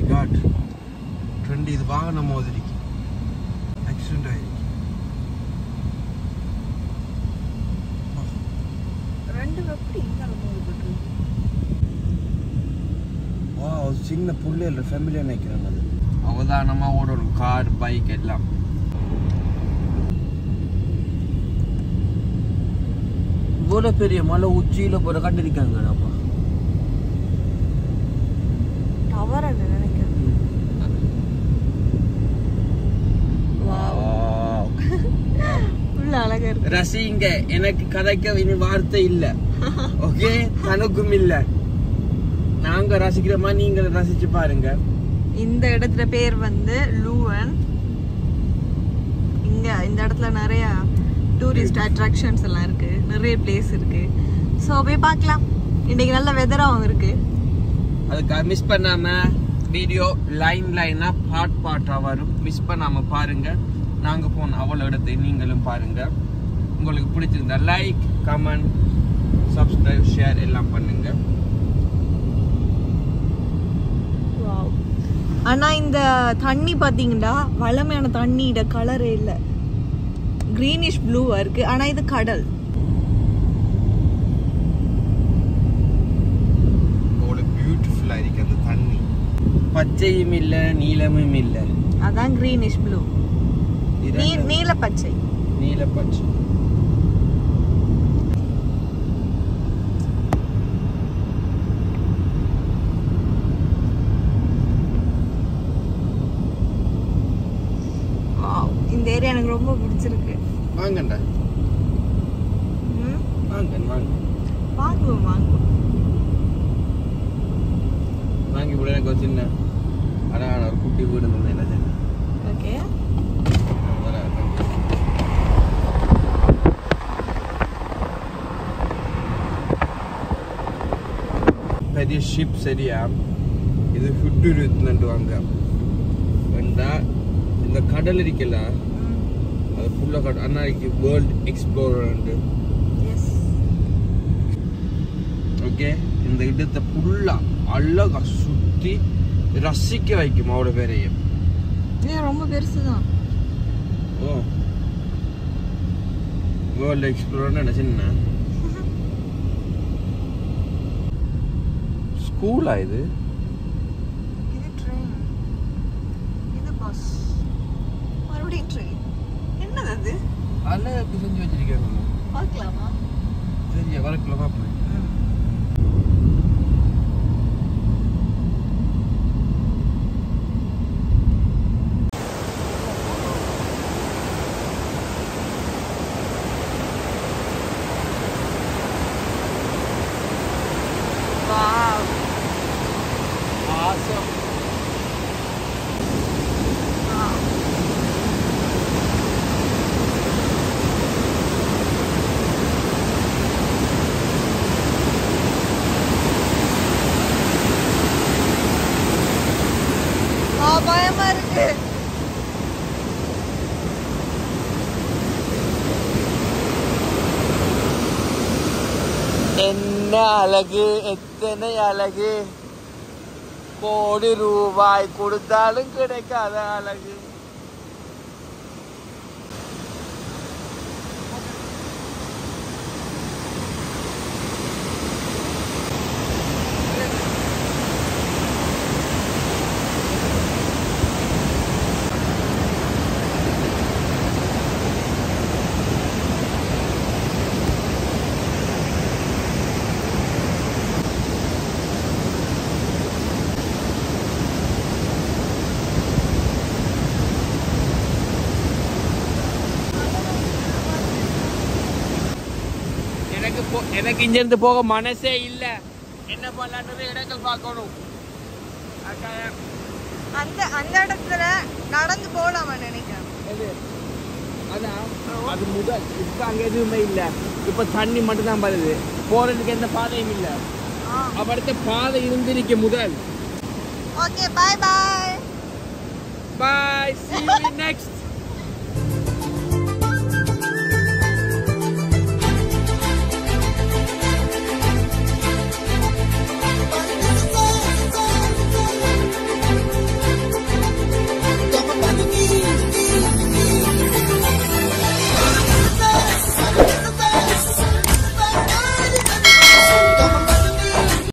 God ரெண்டு இது வாகனம் மோதிருக்கு ஆக்சிடென்ட் ஆயிருக்கு ரெண்டு எப்படி இங்கே மோதிப்பட்டு வா சின்ன புள்ள இல்லை ஃபேமிலியாக நினைக்கிறேன் அது அவதானமாக ஓடணும் கார் பைக் எல்லாம் இவ்வளோ பெரிய மலை உச்சியில் போகிற கண்டிருக்காங்கடாப்பா டவர் நினைக்கிறேன் உள்ள அழகா இருக்கு ரசிங்க எனக்கு கதைக்க இனி வார்த்தை இல்ல ஓகே தனக்கும் இல்ல நாங்க ரசிக்கிற மாதிரி நீங்க ரசிச்சு பாருங்க இந்த இடத்துல பேர் வந்து லூவன் இங்க இந்த இடத்துல நிறைய டூரிஸ்ட் அட்ராக்ஷன்ஸ் எல்லாம் இருக்கு நிறைய பிளேஸ் இருக்கு ஸோ போய் பார்க்கலாம் இன்னைக்கு நல்ல வெதராகவும் இருக்கு அதுக்காக மிஸ் பண்ணாம வீடியோ லைன் லைனா பார்ட் பார்ட்டா வரும் மிஸ் பண்ணாம பாருங்க நாங்க போன அவ்வளோ இடத்தை நீங்களும் பாருங்க உங்களுக்கு பிடிச்சிருந்தா லைக் கமெண்ட் சப்ஸ்கிரைப் ஷேர் எல்லாம் பண்ணுங்க ஆனா இந்த தண்ணி பாத்தீங்கன்னா வளமையான தண்ணியோட கலரே இல்ல கிரீனிஷ் ப்ளூவா இருக்கு ஆனா இது கடல் அவ்வளோ பியூட்டிஃபுல்லா இருக்கு அந்த தண்ணி பச்சையும் இல்ல நீலமும் இல்ல அதான் கிரீனிஷ் ப்ளூ இது நீல பச்சை நீல பச்சை வாவ் இந்த ஏரியா எனக்கு ரொம்ப பிடிச்சிருக்கு வாங்கண்டா ம், வாங்க வாங்க வாங்குவோம் வாங்குவோம் வாங்கி கூட எனக்கு ஒரு சின்ன அழகான ஒரு குட்டி வீடு இருந்தது என்ன செய்ய ஓகே பெரிய ஷிப் சரியா இது சுட்டுருத்துட்டு வாங்க வேண்டா இந்த கடல் இருக்குல்ல அது ஃபுல்லாக கடல் அன்னைக்கு வேர்ல்ட் எக்ஸ்ப்ளோரர் எஸ் ஓகே இந்த இடத்தை ஃபுல்லா அழகா சுத்தி ரசிக்க வைக்கும் அவ்வளோ பேரையும் ஏன் ரொம்ப பெருசு தான் ஓ வேர்ல்ட் எக்ஸ்ப்ளோரர் என்ன சின்ன ஸ்கூலா இது இது ட்ரெயின் இது பஸ் மறுபடியும் ட்ரெயின் என்னது அது அழகு செஞ்சு வச்சிருக்காங்க பார்க்கலாமா சரியா வரக்குள்ள பார்ப்பேன் வாவ் Awesome. ஆ பயமா இருக்கு என்ன அழகு எத்தனை அழகு கோடி ரூபாய் கொடுத்தாலும் கிடைக்காத அழகு எனக்கு போ- எனக்கு இங்க இருந்து போக மனசே இல்ல என்ன பண்ணலான்றது இடங்கள் பார்க்கணும் அக்கா, அந்த அந்த இடத்துல நடந்து போலாமா நினைக்கிறேன் எது? அதான் அது முதல் இப்ப அங்க எதுவுமே இல்ல இப்ப தண்ணி மட்டும் தான் வருது போறதுக்கு எந்த பாதையும் இல்ல அவருக்கு பாதை இருந்திருக்க முதல் okay bye bye bye see you next